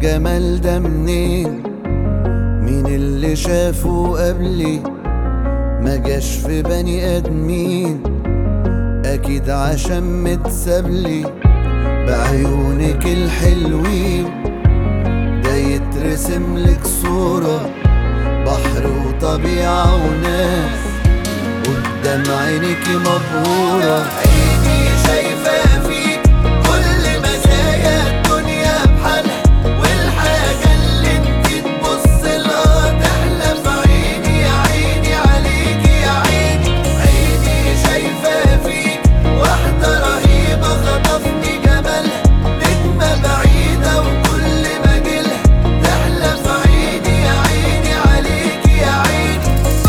الجمال ده منين مين اللي شافه قبلي ما جاش في بني ادمين اكيد عشان متسابلي بعيونك الحلوين ده يترسم لك صورة بحر وطبيعة وناس قدام عينك مبهورة عيني شايفة فيك كل مزايا الدنيا بحالها والحاجة اللي انت تبص لها تحلى في عيني يا عيني عليكي يا عيني عيني شايفة فيك واحدة رهيبة خطفني جمالها نجمة بعيدة وكل ما جيلها تحلى في عيني يا عيني عليكي يا عيني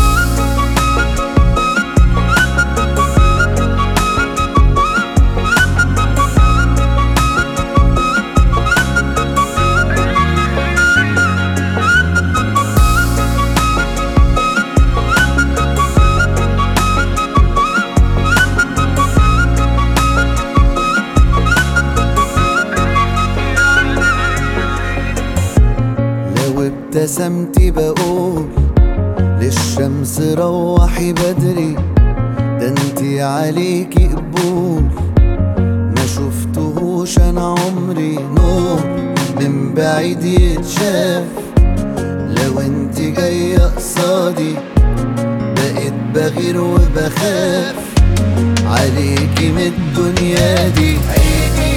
لو ابتسمتي بقول للشمس روحي بدري ده انتي عليكي قبول ما شفتهوش انا عمري نور من بعيد يتشاف لو انتي جاية قصادي بقيت بغير وبخاف عليكي من الدنيا دي عيني